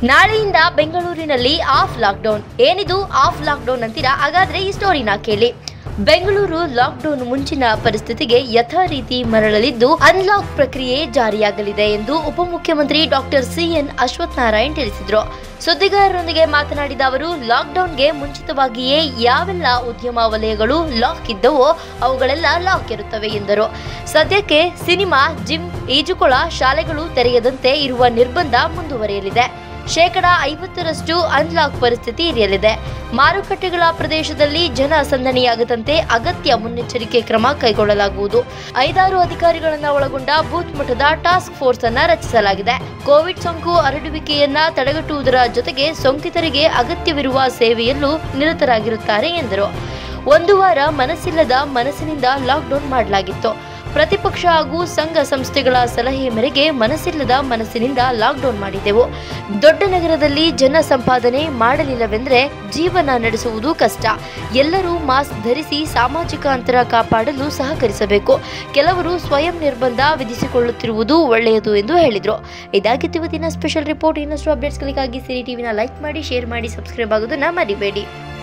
ನಾಳೆಯಿಂದ ಬೆಂಗಳೂರಿನಲ್ಲಿ off lockdown ಏನಿದು ಆಫ್ ಲಾಕ್ಡೌನ್ ಅಂತೀರಾ ಹಾಗಾದ್ರೆ ಈ ಸ್ಟೋರಿನ ಕೇಳಿ ಬೆಂಗಳೂರು ಲಾಕ್ಡೌನ್ ಮುಂಚಿನ ಪರಿಸ್ಥಿತಿಗೆ ಯಥಾರೀತಿ ಮರಳಲಿದ್ದು ಅನ್ಲಾಕ್ ಪ್ರಕ್ರಿಯೆ ಜಾರಿಯಾಗಲಿದೆ ಎಂದು ಉಪಮುಖ್ಯಮಂತ್ರಿ ಡಾಕ್ಟರ್ ಸಿಎನ್ ಅಶ್ವಥ್ ನಾರಾಯಣ್ ತಿಳಿಸಿದರು ಸುದ್ದಿಗಾರರೊಂದಿಗೆ ಮಾತನಾಡಿದ ಅವರು ಲಾಕ್ಡೌನ್ಗೆ ಮುಂಚಿತವಾಗಿಯೇ ಯಾವೆಲ್ಲ ಉದ್ಯಮ ವಲಯಗಳು ಲಾಕ್ ಇದ್ದವೋ ಅವುಗಳೆಲ್ಲ ಲಾಕ್ ಇರುತ್ತವೆ ಎಂದರು ಸದ್ಯಕ್ಕೆ ಸಿನಿಮಾ ಜಿಮ್ ಈಜುಕೊಳ ಶಾಲೆಗಳು ತೆರೆಯದಂತೆ ಇರುವ ನಿರ್ಬಂಧ ಮುಂದುವರಿಯಲಿದೆ ಶೇಕಡ ಐವತ್ತರಷ್ಟು ಅನ್ಲಾಕ್ ಪರಿಸ್ಥಿತಿ ಇರಲಿದೆ ಮಾರುಕಟ್ಟೆಗಳ ಪ್ರದೇಶದಲ್ಲಿ ಜನ ಸಂದಣಿಯಾಗದಂತೆ ಅಗತ್ಯ ಮುನ್ನೆಚ್ಚರಿಕೆ ಕ್ರಮ ಕೈಗೊಳ್ಳಲಾಗುವುದು ಐದಾರು ಅಧಿಕಾರಿಗಳನ್ನ ಒಳಗೊಂಡ ಬೂತ್ ಮಟ್ಟದ ಟಾಸ್ಕ್ ಫೋರ್ಸ್ ಅನ್ನ ರಚಿಸಲಾಗಿದೆ ಕೋವಿಡ್ ಸೋಂಕು ಹರಡುವಿಕೆಯನ್ನ ತಡೆಗಟ್ಟುವುದರ ಜೊತೆಗೆ ಸೋಂಕಿತರಿಗೆ ಅಗತ್ಯವಿರುವ ಸೇವೆಯಲ್ಲೂ ನಿರತರಾಗಿರುತ್ತಾರೆ ಎಂದರು ಒಂದು ವಾರ ಮನಸ್ಸಿಲ್ಲದ ಮನಸ್ಸಿನಿಂದ ಲಾಕ್ಡೌನ್ ಮಾಡಲಾಗಿತ್ತು ಪ್ರತಿಪಕ್ಷ ಹಾಗೂ ಸಂಘ ಸಂಸ್ಥೆಗಳ ಸಲಹೆ ಮೇರೆಗೆ ಮನಸ್ಸಿಲ್ಲದ ಮನಸ್ಸಿನಿಂದ ಲಾಕ್ಡೌನ್ ಮಾಡಿದೆವು ದೊಡ್ಡ ನಗರದಲ್ಲಿ ಜನ ಸಂಪಾದನೆ ಮಾಡಲಿಲ್ಲವೆಂದರೆ ಜೀವನ ನಡೆಸುವುದು ಕಷ್ಟ ಎಲ್ಲರೂ ಮಾಸ್ಕ್ ಧರಿಸಿ ಸಾಮಾಜಿಕ ಅಂತರ ಕಾಪಾಡಲು ಸಹಕರಿಸಬೇಕು ಕೆಲವರು ಸ್ವಯಂ ನಿರ್ಬಂಧ ವಿಧಿಸಿಕೊಳ್ಳುತ್ತಿರುವುದು ಒಳ್ಳೆಯದು ಎಂದು ಹೇಳಿದರು ಇದಾಗಿತ್ತು ಇವತ್ತಿನ ಸ್ಪೆಷಲ್ ರಿಪೋರ್ಟ್ ಇನ್ನಷ್ಟು ಅಪ್ಡೇಟ್ಸ್ಗಳಿಗಾಗಿ ಸಿರಿ ಟಿವಿನ ಲೈಕ್ ಮಾಡಿ ಶೇರ್ ಮಾಡಿ ಸಬ್ಸ್ಕ್ರೈಬ್ ಆಗೋದನ್ನ ಮರಿಬೇಡಿ